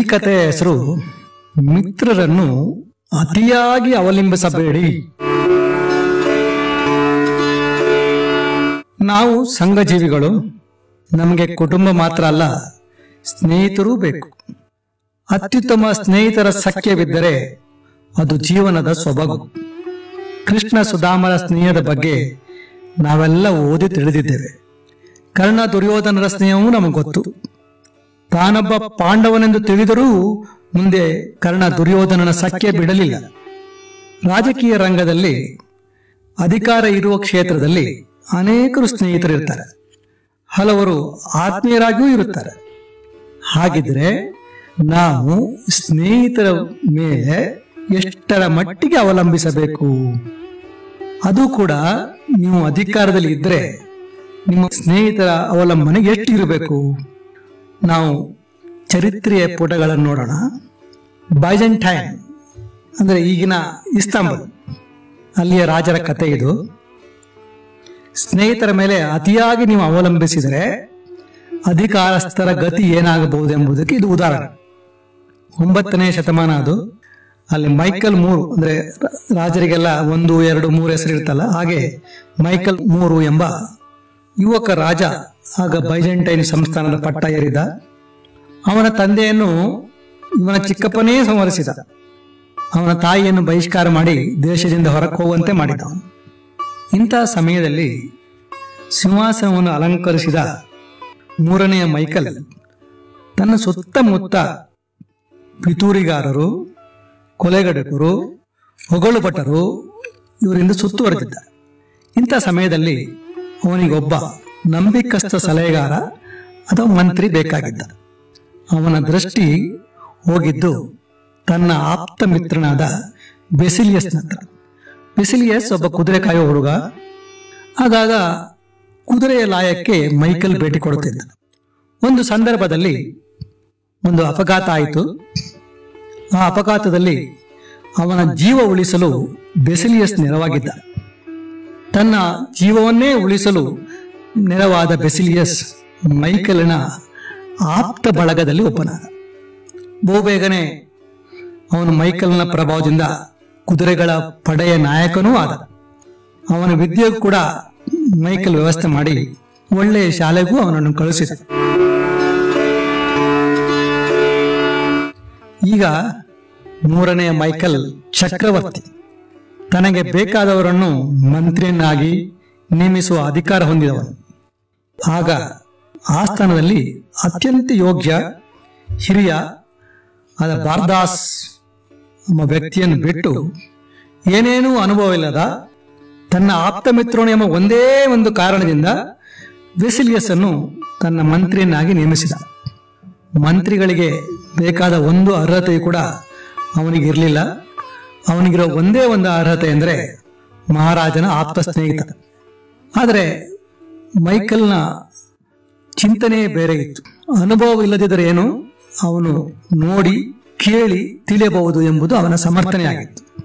ಕಥೆಯ ಹೆಸರು ಮಿತ್ರರನ್ನು ಅತಿಯಾಗಿ ಅವಲಂಬಿಸಬೇಡಿ ನಾವು ಸಂಘಜೀವಿಗಳು ನಮಗೆ ಕುಟುಂಬ ಮಾತ್ರ ಅಲ್ಲ ಸ್ನೇಹಿತರೂ ಬೇಕು ಅತ್ಯುತ್ತಮ ಸ್ನೇಹಿತರ ಸಖ್ಯವಿದ್ದರೆ ಅದು ಜೀವನದ ಸೊಬಗು ಕೃಷ್ಣ ಸುಧಾಮರ ಸ್ನೇಹದ ಬಗ್ಗೆ ನಾವೆಲ್ಲ ಓದಿ ತಿಳಿದಿದ್ದೇವೆ ಕರ್ಣ ದುರ್ಯೋಧನರ ಸ್ನೇಹವೂ ನಮಗೆ ಗೊತ್ತು ತಾನೊಬ್ಬ ಪಾಂಡವನೆಂದು ತಿಳಿದರೂ ಮುಂದೆ ಕರ್ಣ ದುರ್ಯೋಧನನ ಸಖ್ಯ ಬಿಡಲಿಲ್ಲ ರಾಜಕೀಯ ರಂಗದಲ್ಲಿ ಅಧಿಕಾರ ಇರುವ ಕ್ಷೇತ್ರದಲ್ಲಿ ಅನೇಕರು ಸ್ನೇಹಿತರಿರ್ತಾರೆ ಹಲವರು ಆತ್ಮೀಯರಾಗಿಯೂ ಇರುತ್ತಾರೆ ಹಾಗಿದ್ರೆ ನಾವು ಸ್ನೇಹಿತರ ಮೇಲೆ ಎಷ್ಟರ ಮಟ್ಟಿಗೆ ಅವಲಂಬಿಸಬೇಕು ಅದು ಕೂಡ ನೀವು ಅಧಿಕಾರದಲ್ಲಿ ಇದ್ರೆ ನಿಮ್ಮ ಸ್ನೇಹಿತರ ಅವಲಂಬನೆ ಎಷ್ಟು ಇರಬೇಕು ನಾವು ಚರಿತ್ರೆಯ ಪುಟಗಳನ್ನು ನೋಡೋಣ ಬೈಜೆಂಟೈನ್ ಅಂದ್ರೆ ಈಗಿನ ಇಸ್ತಾಂಬುಲ್ ಅಲ್ಲಿಯ ರಾಜರ ಕಥೆ ಇದು ಸ್ನೇಹಿತರ ಮೇಲೆ ಅತಿಯಾಗಿ ನೀವು ಅವಲಂಬಿಸಿದರೆ ಅಧಿಕಾರಸ್ಥರ ಗತಿ ಏನಾಗಬಹುದು ಎಂಬುದಕ್ಕೆ ಇದು ಉದಾಹರಣೆ ಒಂಬತ್ತನೇ ಶತಮಾನ ಅದು ಅಲ್ಲಿ ಮೈಕಲ್ ಮೂರು ಅಂದ್ರೆ ರಾಜರಿಗೆಲ್ಲ ಒಂದು ಎರಡು ಮೂರು ಹೆಸರು ಇರ್ತಲ್ಲ ಹಾಗೆ ಮೈಕಲ್ ಮೂರು ಎಂಬ ಯುವಕ ರಾಜ ಆಗ ಬೈಜೆಂಟೈನ್ ಸಂಸ್ಥಾನದ ಪಟ್ಟ ಏರಿದ ಅವನ ತಂದೆಯನ್ನು ಇವನ ಚಿಕ್ಕಪ್ಪನೇ ಸಂಹರಿಸಿದ ಅವನ ತಾಯಿಯನ್ನು ಬಹಿಷ್ಕಾರ ಮಾಡಿ ದೇಶದಿಂದ ಹೊರಕ್ಕೆ ಹೋಗುವಂತೆ ಮಾಡಿದ ಅವನು. ಇಂತಹ ಸಮಯದಲ್ಲಿ ಸಿಂಹಾಸನವನ್ನು ಅಲಂಕರಿಸಿದ ಮೂರನೆಯ ಮೈಕಲ್ ತನ್ನ ಸುತ್ತಮುತ್ತ ಪಿತೂರಿಗಾರರು ಕೊಲೆಗಡಕರು ಹೊಗಳು ಭಟರು ಇವರಿಂದ ಸುತ್ತುವರೆದಿದ್ದ ಇಂಥ ಸಮಯದಲ್ಲಿ ಅವನಿಗೊಬ್ಬ ನಂಬಿಕಸ್ಥ ಸಲಹೆಗಾರ ಅಥವಾ ಮಂತ್ರಿ ಬೇಕಾಗಿದ್ದ ಅವನ ದೃಷ್ಟಿ ಹೋಗಿದ್ದು ತನ್ನ ಆಪ್ತ ಮಿತ್ರನಾದ ಬೆಸಿಲಿಯಸ್ ಹತ್ರ ಬೆಸಿಲಿಯಸ್ ಒಬ್ಬ ಕುದುರೆ ಕಾಯುವ ಹುಡುಗ ಆಗಾಗ ಕುದುರೆಯ ಲಾಯಕ್ಕೆ ಮೈಕಲ್ ಭೇಟಿ ಕೊಡುತ್ತಿದ್ದ ಒಂದು ಸಂದರ್ಭದಲ್ಲಿ ಒಂದು ಅಪಘಾತ ಆಯಿತು ಆ ಅಪಘಾತದಲ್ಲಿ ಅವನ ಜೀವ ಉಳಿಸಲು ಬೆಸಿಲಿಯಸ್ ನೆರವಾಗಿದ್ದ ತನ್ನ ಜೀವವನ್ನೇ ಉಳಿಸಲು ನೆರವಾದ ಬೆಸಿಲಿಯಸ್ ಮೈಕಲಿನ ಆಪ್ತ ಬಳಗದಲ್ಲಿ ಒಬ್ಬನಾದ ಬಹುಬೇಗನೆ ಅವನು ಮೈಕಲ್ನ ಪ್ರಭಾವದಿಂದ ಕುದುರೆಗಳ ಪಡೆಯ ನಾಯಕನೂ ಆದ ಅವನ ವಿದ್ಯೆಗೂ ಕೂಡ ಮೈಕಲ್ ವ್ಯವಸ್ಥೆ ಮಾಡಿ ಒಳ್ಳೆಯ ಶಾಲೆಗೂ ಅವನನ್ನು ಕಳಿಸಿದ ಈಗ ಮೂರನೆಯ ಮೈಕಲ್ ಚಕ್ರವರ್ತಿ ತನಗೆ ಬೇಕಾದವರನ್ನು ಮಂತ್ರಿಯನ್ನಾಗಿ ನೇಮಿಸುವ ಅಧಿಕಾರ ಹೊಂದಿದವನು ಆಗ ಆ ಸ್ಥಾನದಲ್ಲಿ ಅತ್ಯಂತ ಯೋಗ್ಯ ಹಿರಿಯ ಆದ ಬಾರ್ದಾಸ್ ಎಂಬ ವ್ಯಕ್ತಿಯನ್ನು ಬಿಟ್ಟು ಏನೇನೂ ಅನುಭವವಿಲ್ಲದ ತನ್ನ ಆಪ್ತ ಮಿತ್ರನು ಎಂಬ ಒಂದೇ ಒಂದು ಕಾರಣದಿಂದ ವೆಸಿಲಿಯಸ್ ಅನ್ನು ತನ್ನ ಮಂತ್ರಿಯನ್ನಾಗಿ ನೇಮಿಸಿದ ಮಂತ್ರಿಗಳಿಗೆ ಬೇಕಾದ ಒಂದು ಅರ್ಹತೆಯು ಕೂಡ ಅವನಿಗಿರಲಿಲ್ಲ ಅವನಿಗಿರೋ ಒಂದೇ ಒಂದು ಅರ್ಹತೆ ಅಂದರೆ ಮಹಾರಾಜನ ಆಪ್ತ ಸ್ನೇಹಿತ ಆದರೆ ಮೈಕಲ್ನ ಚಿಂತನೆ ಬೇರೆ ಇತ್ತು ಅನುಭವ ಇಲ್ಲದಿದ್ದರೆ ಏನು ಅವನು ನೋಡಿ ಕೇಳಿ ತಿಳಿಯಬಹುದು ಎಂಬುದು ಅವನ ಸಮರ್ಥನೆಯಾಗಿತ್ತು